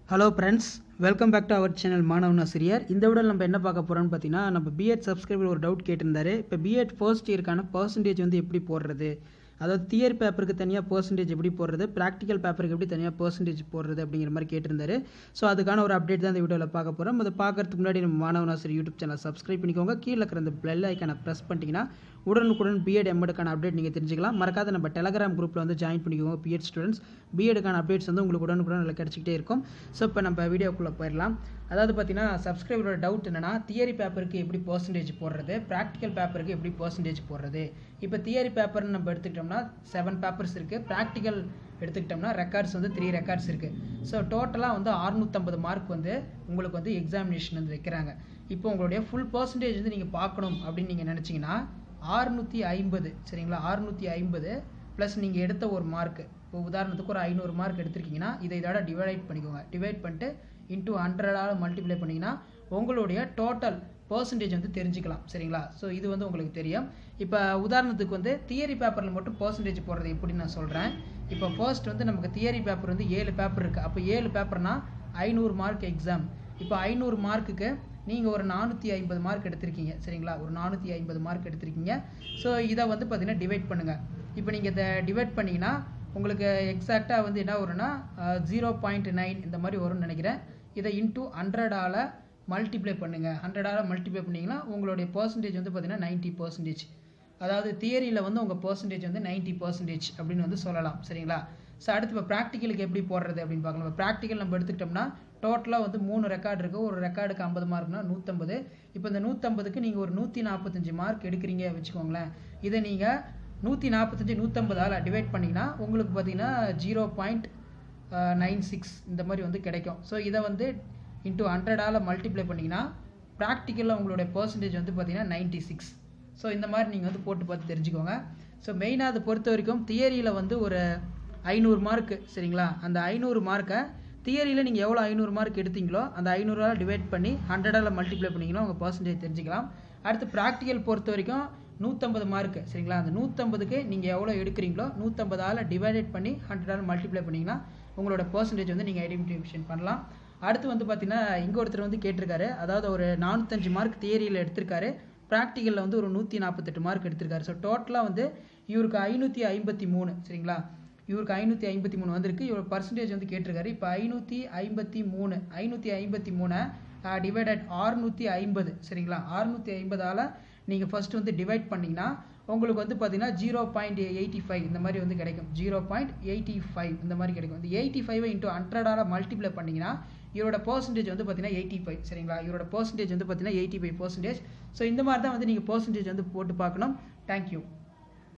hello friends welcome back to our channel மாணவன் ஆசிரியர் இந்த விட நம்ம என்ன பார்க்க போகிறோம்னு பார்த்தீங்கன்னா நம்ம பிஎட் சப்ஸ்கிரைபர் ஒரு டவுட் கேட்டிருந்தாரு இப்போ பிஎட் ஃபர்ஸ்ட் இயருக்கான பர்சன்டேஜ் வந்து எப்படி போடுறது அதாவது தியரி பேப்பருக்கு தனியாக பர்சன்டேஜ் எப்படி போடுறது ப்ராக்டிக்கல் பேப்பருக்கு எப்படி தனியாக பர்சன்டேஜ் போடுறது அப்படிங்கிற மாதிரி கேட்டிருந்தாரு ஸோ அதுக்கான ஒரு அப்டேட் தான் இந்த வீடியோவில் பார்க்க போகிறோம் அதை பார்க்கறதுக்கு முன்னாடி நம்ம மாணவன் ஆசிரியர் யூடியூப் சேனல் சப்ஸ்கிரைப் பண்ணிக்கோங்க கீழே இருக்கிற அந்த பெல் ஐக்கானை ப்ரெஸ் பண்ணிட்டீங்கன்னா உடனுக்குடன் பிஎட் எம்எடுக்கான அப்டேட் நீங்கள் தெரிஞ்சுக்கலாம் மறக்காத நம்ம டெலகிராம் குரூப்பில் வந்து ஜாயின் பண்ணிக்கோங்க பிஎட் ஸ்டூடெண்ட்ஸ் பிஎடுக்கான அப்டேட்ஸ் வந்து உங்களுக்கு உடனுக்குடன் நல்லா கிடச்சிக்கிட்டே இருக்கும் ஸோ இப்போ நம்ம வீடியோக்குள்ளே போயிடலாம் அதாவது பார்த்தீங்கன்னா சப்ஸ்கிரைபரோட டவுட் என்னன்னா தியரி பேப்பருக்கு எப்படி பர்சன்டேஜ் போடுறது ப்ராக்டிக்கல் பேப்பருக்கு எப்படி பர்சன்டேஜ் போடுறது இப்போ தியரி பேப்பர்னு நம்ம எடுத்துக்கிட்டோம்னா செவன் பேப்பர்ஸ் இருக்குது ப்ராக்டிக்கல் எடுத்துக்கிட்டோம்னா ரெக்கார்ட்ஸ் வந்து த்ரீ ரெக்கார்ட்ஸ் இருக்குது ஸோ டோட்டலாக வந்து அறுநூற்றம்பது மார்க் வந்து உங்களுக்கு வந்து எக்ஸாமினேஷன் வந்து வைக்கிறாங்க இப்போ உங்களுடைய ஃபுல் பர்சன்டேஜ் வந்து நீங்கள் பார்க்கணும் அப்படின்னு நீங்கள் நினச்சிங்கன்னா ஆறுநூற்றி ஐம்பது சரிங்களா ஆறுநூற்றி ஐம்பது ப்ளஸ் நீங்கள் எடுத்த ஒரு மார்க்கு இப்போ உதாரணத்துக்கு ஒரு ஐநூறு மார்க் எடுத்திருக்கீங்கன்னா இதை இதோட டிவைட் பண்ணிக்கோங்க டிவைட் பண்ணிட்டு இன்டூ ஹண்ட்ரடால் மல்டிப்ளை பண்ணிங்கன்னா உங்களுடைய டோட்டல் பர்சன்டேஜ் வந்து தெரிஞ்சுக்கலாம் சரிங்களா ஸோ இது வந்து உங்களுக்கு தெரியும் இப்போ உதாரணத்துக்கு வந்து தியரி பேப்பரில் மட்டும் பர்சன்டேஜ் போடுறது எப்படின்னு நான் சொல்கிறேன் இப்போ ஃபர்ஸ்ட் வந்து நமக்கு தியரி பேப்பர் வந்து ஏழு பேப்பர் இருக்குது அப்போ ஏழு பேப்பர்னால் ஐநூறு மார்க் எக்ஸாம் இப்போ ஐநூறு மார்க்குக்கு நீங்கள் ஒரு நானூற்றி ஐம்பது மார்க் எடுத்திருக்கீங்க சரிங்களா ஒரு நானூற்றி ஐம்பது மார்க் எடுத்திருக்கீங்க ஸோ இதை வந்து பார்த்தீங்கன்னா டிவைட் பண்ணுங்கள் இப்போ நீங்கள் இதை டிவைட் பண்ணிங்கன்னா உங்களுக்கு எக்ஸாக்டாக வந்து என்ன வரும்னா ஜீரோ பாயிண்ட் நைன் இந்த மாதிரி வரும்னு நினைக்கிறேன் இதை இன்டூ ஹண்ட்ரடால் மல்டிப்ளை பண்ணுங்கள் ஹண்ட்ரடால் மல்டிப்ளை பண்ணிங்கன்னா உங்களுடைய பர்சன்டேஜ் வந்து பார்த்தீங்கன்னா நைன்ட்டி பர்சன்டேஜ் அதாவது தியரியில் வந்து உங்கள் பர்சன்டேஜ் வந்து நைன்ட்டி பர்சன்டேஜ் அப்படின்னு வந்து சொல்லலாம் சரிங்களா ஸோ அடுத்து இப்போ ப்ராக்டிக்கலுக்கு எப்படி போடுறது அப்படின்னு பார்க்கலாம் இப்போ ப்ராக்டிக்கல் நம்ம எடுத்துக்கிட்டோம்னா டோட்டலாக வந்து மூணு ரெக்கார்டு இருக்குது ஒரு ரெக்கார்டுக்கு ஐம்பது மார்க்னா நூற்றம்பது இப்போ இந்த நூற்றம்பதுக்கு நீங்கள் ஒரு நூற்றி நாற்பத்தஞ்சு மார்க் எடுக்கிறீங்க வச்சுக்கோங்களேன் இதை நீங்கள் நூற்றி நாற்பத்தஞ்சு நூற்றம்பதால் டிவைட் பண்ணிங்கன்னா உங்களுக்கு பார்த்தீங்கன்னா ஜீரோ பாயிண்ட் நைன் சிக்ஸ் இந்த மாதிரி வந்து கிடைக்கும் ஸோ இதை வந்து இன்ட்டு ஹண்ட்ரடால் மல்டிப்ளை பண்ணிங்கன்னா ப்ராக்டிக்கலில் உங்களுடைய பர்சன்டேஜ் வந்து பார்த்தீங்கன்னா நைன்ட்டி சிக்ஸ் ஸோ இந்த மாதிரி நீங்கள் வந்து போட்டு பார்த்து தெரிஞ்சுக்கோங்க ஸோ மெயினாக அதை பொறுத்த வரைக்கும் தியரியில் வந்து ஒரு ஐநூறு மார்க்கு சரிங்களா அந்த ஐநூறு மார்க்கை தியரியில் நீங்கள் எவ்வளோ ஐநூறு மார்க் எடுத்தீங்களோ அந்த ஐநூறால் டிவைட் பண்ணி ஹண்ட்ரடால் மல்டிப்ளை பண்ணிங்கன்னா உங்கள் பர்சன்டேஜ் தெரிஞ்சுக்கலாம் அடுத்து ப்ராக்டிக்கல் பொறுத்த வரைக்கும் நூற்றம்பது மார்க்கு சரிங்களா அந்த நூற்றம்பதுக்கு நீங்கள் எவ்வளோ எடுக்கிறீங்களோ நூற்றம்பதால் டிவைடட் பண்ணி ஹண்ட்ரடால் மல்டிப்ளை பண்ணிங்கன்னா உங்களோட பர்சன்டேஜ் வந்து நீங்கள் ஐடென்டிஃபிகேஷன் பண்ணலாம் அடுத்து வந்து பார்த்தீங்கன்னா இங்கே ஒருத்தர் வந்து கேட்டிருக்காரு அதாவது ஒரு நானூற்றஞ்சு மார்க் தியரியில் எடுத்திருக்காரு ப்ராக்டிக்கலில் வந்து ஒரு நூற்றி நாற்பத்தெட்டு மார்க் எடுத்திருக்காரு ஸோ டோட்டலாக வந்து இவருக்கு ஐநூற்றி ஐம்பத்தி மூணு சரிங்களா இவருக்கு ஐநூற்றி ஐம்பத்தி மூணு வந்திருக்கு இவர் பர்சன்டேஜ் வந்து கேட்டிருக்காரு இப்போ ஐநூற்றி ஐம்பத்தி மூணு ஐநூற்றி ஐம்பத்தி மூணை டிவைடட் ஆறுநூற்றி ஐம்பது சரிங்களா ஆறுநூற்றி ஐம்பதால் நீங்கள் ஃபஸ்ட்டு வந்து டிவைட் பண்ணிங்கன்னா உங்களுக்கு வந்து பார்த்தீங்கன்னா ஜீரோ பாயிண்ட் எயிட்டி ஃபைவ் இந்த மாதிரி வந்து கிடைக்கும் ஜீரோ பாயிண்ட் எயிட்டி ஃபைவ் இந்த மாதிரி கிடைக்கும் இந்த எயிட்டி ஃபைவை இன்ட்டு ஹண்ட்ரடால் மல்டிப்ளை பண்ணிங்கன்னா இவரோட பர்சன்டேஜ் வந்து பார்த்தீங்கன்னா எயிட்டி ஃபைவ் சரிங்களா இவரோட பர்சன்டேஜ் வந்து பார்த்தீங்கன்னா எயிட்டி ஃபைவ் பர்சன்டேஜ் ஸோ இந்த மாதிரி தான் வந்து நீங்கள் பர்சன்டேஜ் வந்து போட்டு பார்க்கணும் தேங்க்யூ